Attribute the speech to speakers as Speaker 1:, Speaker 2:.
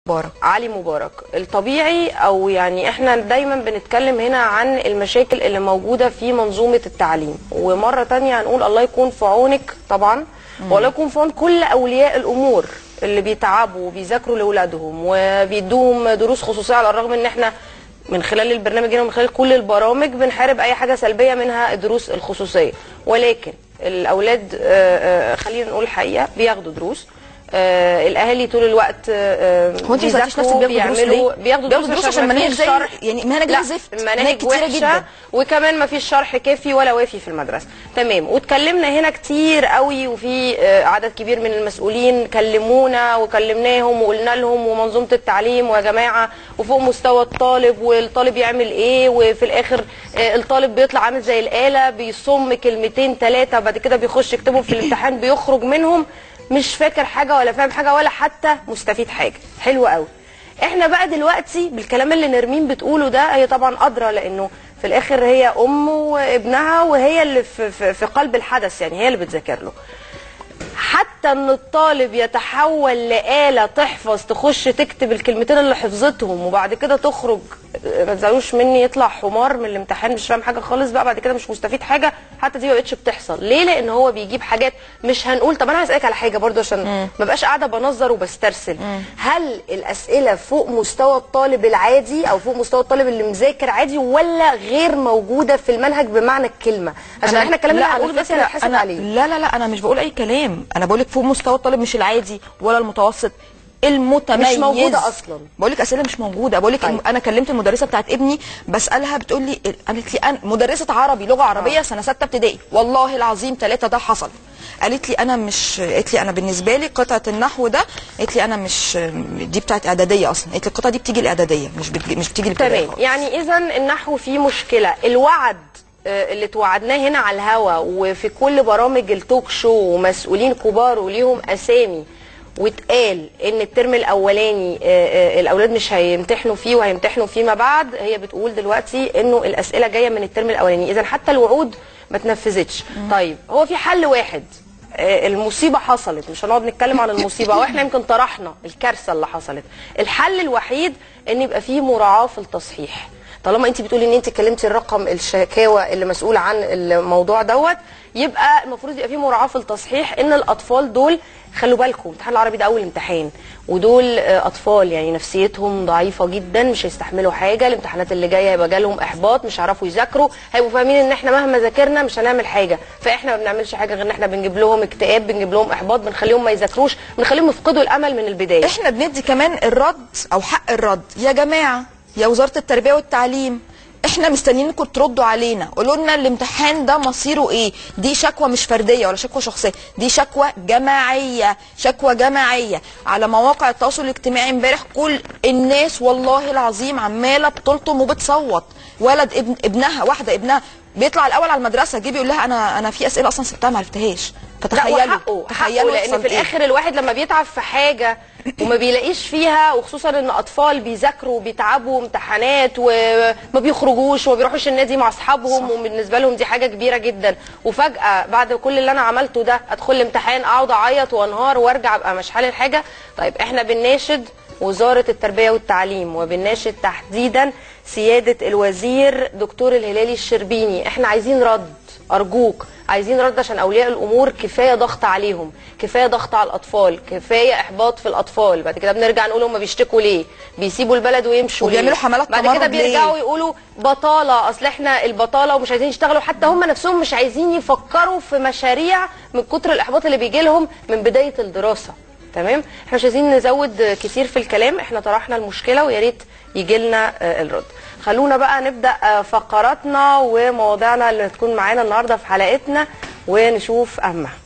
Speaker 1: مبارك
Speaker 2: علي مبارك الطبيعي او يعني احنا دايما بنتكلم هنا عن المشاكل اللي موجوده في منظومه التعليم ومره تانية هنقول الله يكون في عونك طبعا والله يكون في عون كل اولياء الامور اللي بيتعبوا وبيذاكروا لاولادهم وبيدوهم دروس خصوصيه على الرغم ان احنا من خلال البرنامج هنا ومن خلال كل البرامج بنحارب اي حاجه سلبيه منها الدروس الخصوصيه ولكن الاولاد آه، آه، خلينا نقول الحقيقه بياخدوا دروس آه الاهالي طول الوقت آه
Speaker 1: هو انت ما سالتيش نفسك
Speaker 2: بيذاكروا،
Speaker 1: بياخدوا دروس
Speaker 2: بيعملوا
Speaker 1: ليه؟
Speaker 2: بياخدوا دروس
Speaker 1: دروس عشان
Speaker 2: ما
Speaker 1: مناهج
Speaker 2: فيش
Speaker 1: زي
Speaker 2: شرح.
Speaker 1: يعني مناهج
Speaker 2: لا
Speaker 1: زي زفت
Speaker 2: مناهج
Speaker 1: كتيره
Speaker 2: وحشه
Speaker 1: جدا
Speaker 2: وكمان ما فيش شرح كافي ولا وافي في المدرسه تمام واتكلمنا هنا كتير قوي وفي آه، عدد كبير من المسؤولين كلمونا وكلمناهم وقلنا لهم ومنظومه التعليم ويا جماعه وفوق مستوى الطالب والطالب يعمل ايه وفي الاخر آه، الطالب بيطلع عامل زي الاله بيصم كلمتين ثلاثه بعد كده بيخش يكتبهم في الامتحان بيخرج منهم مش فاكر حاجه ولا فاهم حاجه ولا حتى مستفيد حاجه حلو قوي احنا بقى دلوقتي بالكلام اللي نرمين بتقوله ده هي طبعا ادرى لانه في الاخر هي ام وابنها وهي اللي في, في, في قلب الحدث يعني هي اللي بتذاكر له حتى ان الطالب يتحول لآلة تحفظ تخش تكتب الكلمتين اللي حفظتهم وبعد كده تخرج آه، ما تزعلوش مني يطلع حمار من الامتحان مش فاهم حاجه خالص بقى بعد كده مش مستفيد حاجه حتى دي ما بقتش بتحصل ليه لان هو بيجيب حاجات مش هنقول طب انا هسالك على حاجه برضو عشان ما بقاش قاعده بنظر وبسترسل هل الاسئله فوق مستوى الطالب العادي او فوق مستوى الطالب اللي مذاكر عادي ولا غير موجوده في المنهج بمعنى الكلمه عشان احنا الكلام اللي
Speaker 1: لا، على
Speaker 2: هنقوله بس
Speaker 1: فكرة
Speaker 2: هنتحاسب
Speaker 1: أنا
Speaker 2: عليه
Speaker 1: لا لا لا انا مش بقول اي كلام انا بقول لك فوق مستوى الطالب مش العادي ولا المتوسط المتميز
Speaker 2: مش موجودة أصلاً.
Speaker 1: بقول لك اسئله مش موجوده بقول لك
Speaker 2: طيب.
Speaker 1: انا كلمت المدرسه بتاعت ابني بسالها بتقول لي قالت لي انا مدرسه عربي لغه عربيه سنه سته ابتدائي والله العظيم ثلاثه ده حصل قالت لي انا مش قالت لي انا بالنسبه لي قطعه النحو ده قالت لي انا مش دي بتاعت اعداديه اصلا قالت لي القطعه دي بتيجي الاعداديه مش بتجي مش بتيجي الابتدائيه
Speaker 2: تمام يعني اذا النحو فيه مشكله الوعد آه، اللي توعدناه هنا على الهوا وفي كل برامج التوك شو ومسؤولين كبار وليهم اسامي واتقال ان الترم الاولاني آه، آه، الاولاد مش هيمتحنوا فيه وهيمتحنوا فيما بعد هي بتقول دلوقتي انه الاسئله جايه من الترم الاولاني اذا حتى الوعود ما اتنفذتش طيب هو في حل واحد آه، المصيبه حصلت مش هنقعد نتكلم عن المصيبه واحنا يمكن طرحنا الكارثه اللي حصلت الحل الوحيد ان يبقى فيه مراعاه في التصحيح طالما انت بتقولي ان انت كلمتي الرقم الشكاوى اللي مسؤول عن الموضوع دوت يبقى المفروض يبقى فيه مراعاه في التصحيح ان الاطفال دول خلوا بالكم امتحان العربي ده اول امتحان ودول آه، اطفال يعني نفسيتهم ضعيفه جدا مش هيستحملوا حاجه الامتحانات اللي جايه هيبقى جالهم احباط مش هيعرفوا يذاكروا هيبقوا فاهمين ان احنا مهما ذاكرنا مش هنعمل حاجه فاحنا ما بنعملش حاجه غير ان احنا بنجيب لهم اكتئاب بنجيب لهم احباط بنخليهم ما يذاكروش بنخليهم يفقدوا الامل من البدايه
Speaker 1: احنا بندي كمان الرد او حق الرد يا جماعه يا وزاره التربيه والتعليم احنا مستنيينكم تردوا علينا قولوا لنا الامتحان ده مصيره ايه دي شكوى مش فرديه ولا شكوى شخصيه دي شكوى جماعيه شكوى جماعيه على مواقع التواصل الاجتماعي امبارح كل الناس والله العظيم عماله بتلطم وبتصوت ولد ابن ابنها واحده ابنها بيطلع الاول على المدرسه جه بيقول لها انا انا في اسئله اصلا سبتها ما عرفتهاش
Speaker 2: لا
Speaker 1: فتخيلوا
Speaker 2: وحقه حقه
Speaker 1: تخيلوا
Speaker 2: لان
Speaker 1: يحصل
Speaker 2: في
Speaker 1: إيه.
Speaker 2: الاخر الواحد لما بيتعب في حاجه وما بيلاقيش فيها وخصوصا ان اطفال بيذاكروا وبيتعبوا امتحانات وما بيخرجوش وما بيروحوش النادي مع اصحابهم وبالنسبه لهم دي حاجه كبيره جدا وفجاه بعد كل اللي انا عملته ده ادخل الامتحان اقعد اعيط وانهار وارجع ابقى مش حل الحاجه طيب احنا بنناشد وزاره التربيه والتعليم وبنناشد تحديدا سياده الوزير دكتور الهلالي الشربيني احنا عايزين رد ارجوك عايزين رد عشان اولياء الامور كفايه ضغط عليهم كفايه ضغط على الاطفال كفايه احباط في الاطفال بعد كده بنرجع نقول هم بيشتكوا ليه بيسيبوا البلد ويمشوا
Speaker 1: وبيعملوا
Speaker 2: ليه؟
Speaker 1: حملات
Speaker 2: بعد كده
Speaker 1: تمرد ليه؟
Speaker 2: بيرجعوا يقولوا بطاله اصل احنا البطاله ومش عايزين يشتغلوا حتى هم نفسهم مش عايزين يفكروا في مشاريع من كتر الاحباط اللي بيجي لهم من بدايه الدراسه تمام احنا مش عايزين نزود كتير في الكلام احنا طرحنا المشكله ويا ريت يجي لنا آه، الرد خلونا بقى نبدا آه، فقراتنا ومواضيعنا اللي هتكون معانا النهارده في حلقتنا ونشوف اهمها